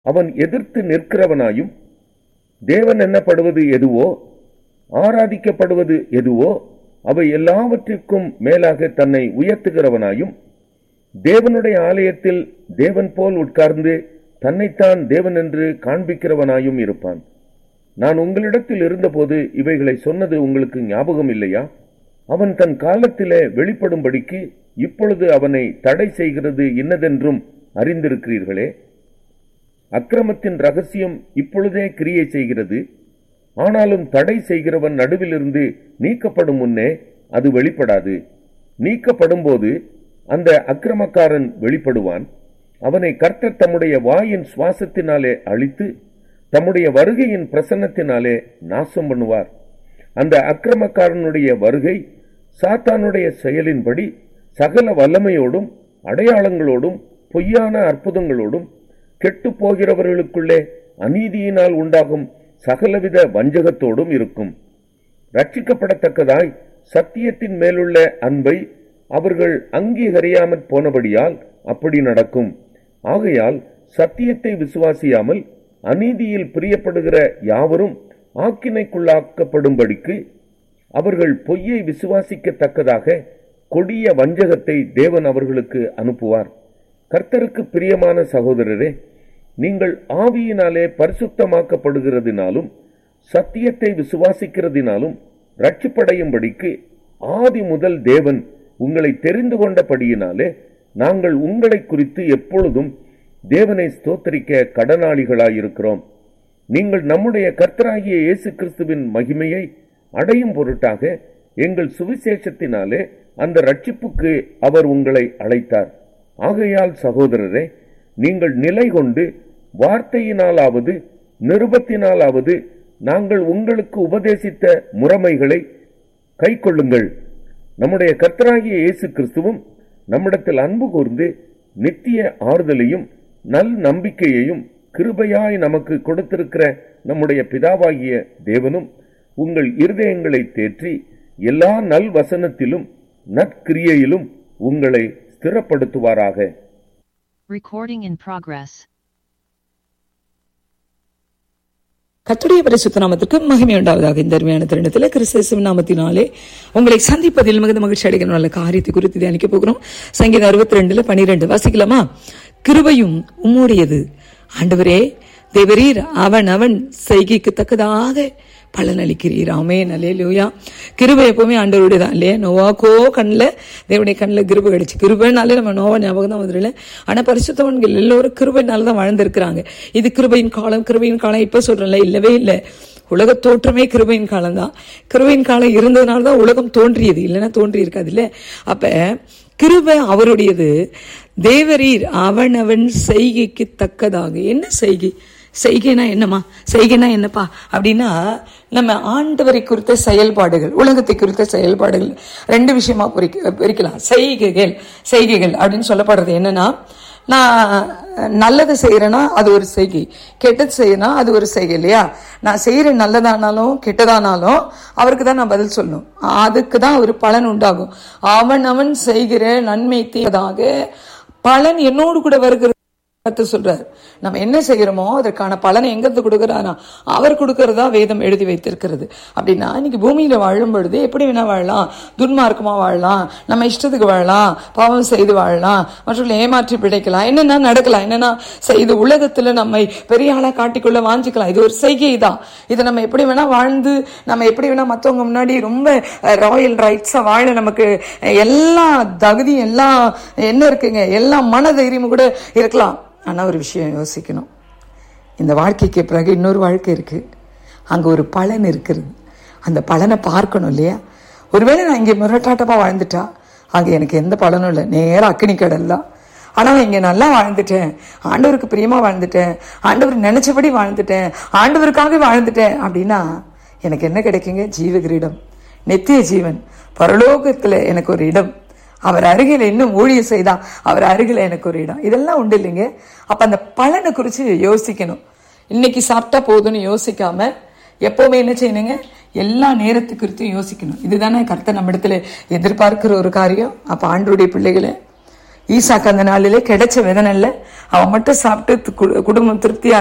அவன் எதிர்த்து நிற்கிறவனாயும் தேவன் என்னப்படுவது எதுவோ ஆராதிக்கப்படுவது எதுவோ அவை எல்லாவற்றிற்கும் மேலாக தன்னை உயர்த்துகிறவனாயும் தேவனுடைய ஆலயத்தில் தேவன் போல் உட்கார்ந்து தன்னைத்தான் தேவன் என்று காண்பிக்கிறவனாயும் இருப்பான் நான் உங்களிடத்தில் இருந்தபோது இவைகளை சொன்னது உங்களுக்கு ஞாபகம் இல்லையா அவன் தன் காலத்திலே வெளிப்படும்படிக்கு இப்பொழுது அவனை தடை செய்கிறது இன்னதென்றும் அறிந்திருக்கிறீர்களே அக்கிரமத்தின் ரகசியம் இப்பொழுதே கிரியை செய்கிறது ஆனாலும் தடை செய்கிறவன் நடுவிலிருந்து நீக்கப்படும் முன்னே அது வெளிப்படாது நீக்கப்படும்போது அந்த அக்கிரமக்காரன் வெளிப்படுவான் அவனை கர்த்தர் தம்முடைய வாயின் சுவாசத்தினாலே அழித்து தம்முடைய வருகையின் பிரசன்னத்தினாலே நாசம் பண்ணுவார் அந்த அக்கிரமக்காரனுடைய வருகை சாத்தானுடைய செயலின்படி சகல வல்லமையோடும் அடையாளங்களோடும் பொய்யான அற்புதங்களோடும் கெட்டுப் போகிறவர்களுக்குள்ளே அநீதியினால் உண்டாகும் சகலவித வஞ்சகத்தோடும் இருக்கும் ரட்சிக்கப்படத்தக்கதாய் சத்தியத்தின் மேலுள்ள அன்பை அவர்கள் அங்கீகரியாமற் போனபடியால் அப்படி நடக்கும் ஆகையால் சத்தியத்தை விசுவாசியாமல் அநீதியில் பிரியப்படுகிற யாவரும் ஆக்கினைக்குள்ளாக்கப்படும்படிக்கு அவர்கள் பொய்யை விசுவாசிக்கத்தக்கதாக கொடிய வஞ்சகத்தை தேவன் அவர்களுக்கு அனுப்புவார் கர்த்தருக்கு பிரியமான சகோதரரே நீங்கள் ஆவியினாலே பரிசுத்தமாக்கப்படுகிறதினாலும் சத்தியத்தை விசுவாசிக்கிறதினாலும் ரட்சிப்படையும்படிக்கு ஆதி முதல் தேவன் உங்களை தெரிந்து கொண்டபடியினாலே நாங்கள் உங்களை குறித்து எப்பொழுதும் தேவனை ஸ்தோத்தரிக்க கடனாளிகளாயிருக்கிறோம் நீங்கள் நம்முடைய கர்த்தராகிய இயேசு கிறிஸ்துவின் மகிமையை அடையும் பொருட்டாக எங்கள் சுவிசேஷத்தினாலே அந்த ரட்சிப்புக்கு அவர் உங்களை அழைத்தார் ஆகையால் சகோதரரே நீங்கள் நிலை கொண்டு வார்த்தையினாலாவது நிருபத்தினாலாவது நாங்கள் உங்களுக்கு உபதேசித்த முறைமைகளை கைக்கொள்ளுங்கள் நம்முடைய கர்த்தராகிய இயேசு கிறிஸ்துவும் நம்மிடத்தில் அன்பு கூர்ந்து நித்திய ஆறுதலையும் நல் நம்பிக்கையையும் கிருபையாய் நமக்கு கொடுத்திருக்கிற நம்முடைய பிதாவாகிய தேவனும் உங்கள் இருதயங்களை தேற்றி எல்லா நல் வசனத்திலும் நற்கிரியையிலும் உங்களை ஸ்திரப்படுத்துவாராக Recording in progress. கத்துடைய பரிசுத்த நாமத்திற்கு மகிமை உண்டாவதாக இந்த அருமையான தருணத்தில் கிறிஸ்தேசம் நாமத்தினாலே உங்களை சந்திப்பதில் மிகுந்த மகிழ்ச்சி அடைகிற நல்ல காரியத்தை குறித்து தியானிக்க போகிறோம் சங்கீதம் அறுபத்தி ரெண்டுல பனிரெண்டு வாசிக்கலாமா கிருபையும் உம்முடையது ஆண்டவரே தேவரீர் அவன் அவன் செய்கைக்கு தக்கதாக பலனளிக்கிறீர் ஆமே நல்லே லூயா கிருபை எப்பவுமே ஆண்டவருடைய தான் இல்லையா நோவாக்கோ கண்ணில் தேவனுடைய கண்ணில் கிருபை கிடைச்சு கிருபைனாலே நம்ம நோவா ஞாபகம் தான் வந்துடல ஆனால் பரிசுத்தவன்கள் எல்லோரும் கிருபைனால தான் வாழ்ந்திருக்கிறாங்க இது கிருபையின் காலம் கிருபையின் காலம் இப்போ சொல்றேன்ல இல்லவே இல்லை உலக தோற்றமே கிருபையின் காலம் தான் கிருபையின் காலம் இருந்ததுனால தான் உலகம் தோன்றியது இல்லைன்னா தோன்றி இருக்காது இல்ல அப்ப கிருபை அவருடையது தேவரீர் அவனவன் செய்கைக்கு தக்கதாக என்ன செய்கை செய்கைனா என்னம்மா செய்கைனா என்னப்பா அப்படின்னா நம்ம ஆண்டவரை குறித்த செயல்பாடுகள் உலகத்தை குறித்த செயல்பாடுகள் ரெண்டு விஷயமா பிரிக்க பிரிக்கலாம் செய்கைகள் செய்கைகள் அப்படின்னு சொல்லப்படுறது என்னன்னா நான் நல்லது செய்யறேன்னா அது ஒரு செய்கை கெட்டது செய்யறேன்னா அது ஒரு செய்கை இல்லையா நான் செய்யற நல்லதானாலும் கெட்டதானாலும் அவருக்கு தான் நான் பதில் சொல்லணும் அதுக்கு தான் ஒரு பலன் உண்டாகும் அவன் அவன் செய்கிற நன்மை தீயதாக பலன் என்னோடு கூட வருகிறது கத்து சொல்றார் நம்ம என்ன செய்யறோமோ அதற்கான பலனை எங்கிருந்து கொடுக்கறாரா அவர் கொடுக்கறதா வேதம் எழுதி வைத்திருக்கிறது அப்படின்னா இன்னைக்கு பூமியில வாழும் பொழுது எப்படி வேணா வாழலாம் துன்மார்க்கமா வாழலாம் நம்ம இஷ்டத்துக்கு வாழலாம் பாவம் செய்து வாழலாம் மற்றவர்களை ஏமாற்றி பிழைக்கலாம் என்னென்ன நடக்கலாம் என்னென்ன செய்து உலகத்துல நம்மை பெரிய ஆளா காட்டிக்கொள்ள வாஞ்சிக்கலாம் இது ஒரு செய்கை தான் இதை நம்ம எப்படி வேணா வாழ்ந்து நம்ம எப்படி வேணா மத்தவங்க முன்னாடி ரொம்ப ராயல் ரைட்ஸா வாழ நமக்கு எல்லா தகுதியும் எல்லாம் என்ன இருக்குங்க எல்லா மன தைரியமும் கூட இருக்கலாம் ஆனால் ஒரு விஷயம் யோசிக்கணும் இந்த வாழ்க்கைக்கு பிறகு இன்னொரு வாழ்க்கை இருக்கு அங்கே ஒரு பலன் இருக்கிறது அந்த பலனை பார்க்கணும் இல்லையா ஒருவேளை நான் இங்கே முரட்டாட்டமாக வாழ்ந்துட்டா அங்கே எனக்கு எந்த பலனும் இல்லை நேராக அக்கினி கடல் தான் ஆனால் இங்கே நல்லா வாழ்ந்துட்டேன் ஆண்டவருக்கு பிரியமாக வாழ்ந்துட்டேன் ஆண்டவர் நினைச்சபடி வாழ்ந்துட்டேன் ஆண்டவருக்காக வாழ்ந்துட்டேன் அப்படின்னா எனக்கு என்ன கிடைக்குங்க ஜீவ கிரீடம் நித்திய ஜீவன் பரலோகத்தில் எனக்கு ஒரு இடம் அவர் அருகில் இன்னும் ஊழியம் செய்தா அவர் அருகில் எனக்கு ஒரு இடம் இதெல்லாம் உண்டு இல்லைங்க அப்ப அந்த பலனை குறித்து யோசிக்கணும் இன்னைக்கு சாப்பிட்டா போதும்னு யோசிக்காம எப்பவுமே என்ன செய்யணுங்க எல்லா நேரத்து குறித்தும் யோசிக்கணும் இதுதானே கர்த்தர் நம்ம இடத்துல எதிர்பார்க்கிற ஒரு காரியம் அப்ப ஆண்டருடைய பிள்ளைகளை ஈசாக்கு அந்த நாளிலே கிடைச்ச விதை நெல்ல அவன் மட்டும் சாப்பிட்டு கு- குடும்பம் திருப்தியா